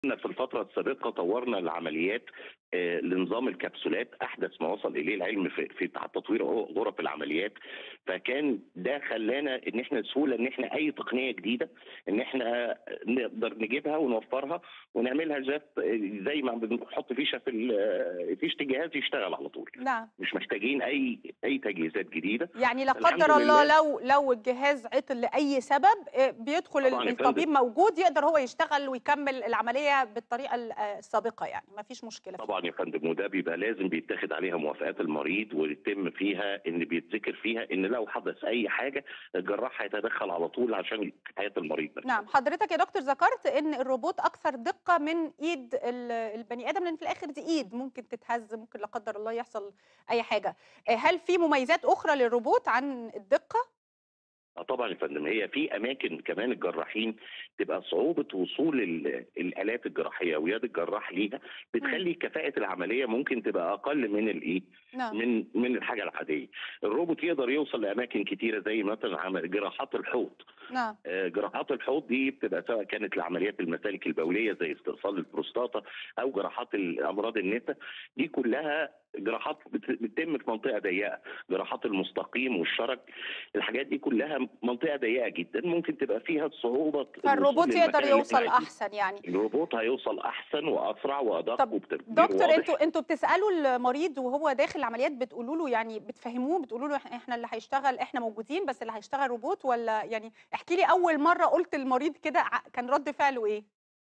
كنا في الفترة السابقة طورنا العمليات آه، لنظام الكبسولات أحدث ما وصل إليه العلم في, في تطوير غرف العمليات فكان ده خلانا إن إحنا سهولة إن إحنا أي تقنية جديدة إن إحنا نقدر نجيبها ونوفرها ونعملها جات زي ما بنحط فيشة في ال- فيشة الجهاز يشتغل على طول نعم مش محتاجين أي أي تجهيزات جديدة يعني لا الحمد قدر الله لله. لو لو الجهاز عطل لاي سبب آه، بيدخل طبعاً يا الطبيب فندم. موجود يقدر هو يشتغل ويكمل العمليه بالطريقه ال- آه، السابقه يعني ما فيش مشكله فيه. طبعا يا فندم وده بيبقى لازم بيتاخد عليها موافقات المريض ويتم فيها ان بيتذكر فيها ان لو حدث اي حاجه الجراح هيتدخل على طول عشان حياه المريض بس. نعم حضرتك يا دكتور ذكرت ان الروبوت اكثر دقه من ايد ال- البني ادم لان في الاخر دي ايد ممكن تتهز ممكن لا قدر الله يحصل اي حاجه آه، هل في مميزات اخرى للروبوت عن الدقه اه طبعا يا فندم هي في اماكن كمان الجراحين تبقى صعوبه وصول ال- الالات الجراحيه ويد الجراح ليها بتخلي كفاءه العمليه ممكن تبقى اقل من الايه؟ نعم من من الحاجه العاديه. الروبوت يقدر يوصل لاماكن كتيره زي مثلا عمل جراحات الحوض. نعم آه، جراحات الحوض دي بتبقى سواء كانت لعمليات المسالك البوليه زي استئصال البروستاتا او جراحات الامراض النساء دي كلها جراحات بت- بتتم في منطقه ضيقه، جراحات المستقيم والشرج الحاجات دي كلها منطقه ضيقه جدا ممكن تبقى فيها صعوبه فالروبوت الوصول يقدر للمكان اللي يوصل إحنا عايزينه. احسن يعني الروبوت هيوصل احسن واسرع وادق طب وبتدبير دكتور واضح. انتوا انتوا بتسالوا المريض وهو داخل العمليات بتقولوا له يعني بتفهموه بتقولوا له إح- احنا اللي هيشتغل احنا موجودين بس اللي هيشتغل روبوت ولا يعني احكي لي اول مره قلت للمريض كده ع- كان رد فعله ايه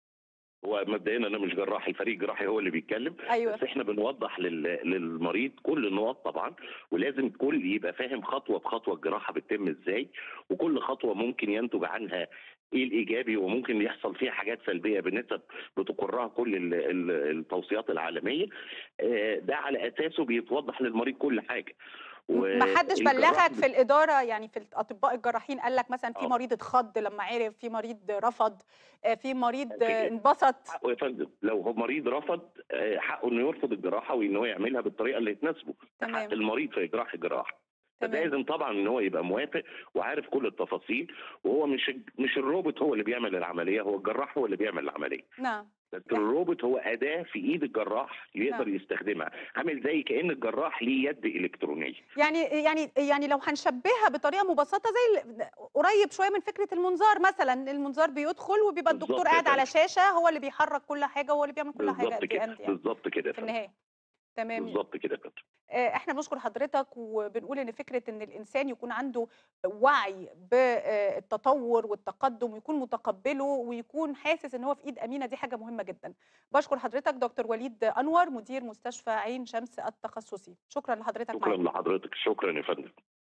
هو مبدئيا انا مش جراح الفريق الجراحي هو اللي بيتكلم ايوه بس احنا بنوضح لل... للمريض كل النقط طبعا ولازم الكل يبقى فاهم خطوه بخطوه الجراحه بتتم ازاي وكل خطوه ممكن ينتج عنها ايه الايجابي وممكن يحصل فيها حاجات سلبيه بنسب بتقرها كل ال- ال- التوصيات العالميه آه، ده على اساسه بيتوضح للمريض كل حاجه ما حدش والجراح بلغك في الاداره يعني في الاطباء الجراحين قال لك مثلا في آه. مريض اتخض لما عرف في مريض رفض آه، في مريض في- آه، انبسط حقه يا فندم لو هو مريض رفض آه، حقه انه يرفض الجراحه وان هو يعملها بالطريقه اللي تناسبه ده تمام. حق المريض في اجراح الجراحه تمام فلازم طبعا ان هو يبقى موافق وعارف كل التفاصيل وهو مش مش الروبوت هو اللي بيعمل العمليه هو الجراح هو اللي بيعمل العمليه نعم بس الروبوت هو اداه في ايد الجراح يقدر نعم. يستخدمها عامل زي كان الجراح ليه يد الكترونيه يعني يعني يعني لو هنشبهها بطريقه مبسطه زي ال- قريب شويه من فكره المنظار مثلا المنظار بيدخل وبيبقى بالظبط الدكتور يا قاعد على فندم. شاشه هو اللي بيحرك كل حاجه وهو اللي بيعمل كل حاجه بالظبط at the كده end يعني بالظبط كده يا في فندم النهايه تمام بالظبط كده يا فندم آه، احنا بنشكر حضرتك وبنقول ان فكره ان الانسان يكون عنده وعي بالتطور والتقدم ويكون متقبله ويكون حاسس ان هو في ايد امينه دي حاجه مهمه جدا بشكر حضرتك دكتور وليد انور مدير مستشفى عين شمس التخصصي شكرا لحضرتك شكرا معانا لحضرتك شكرا يا فندم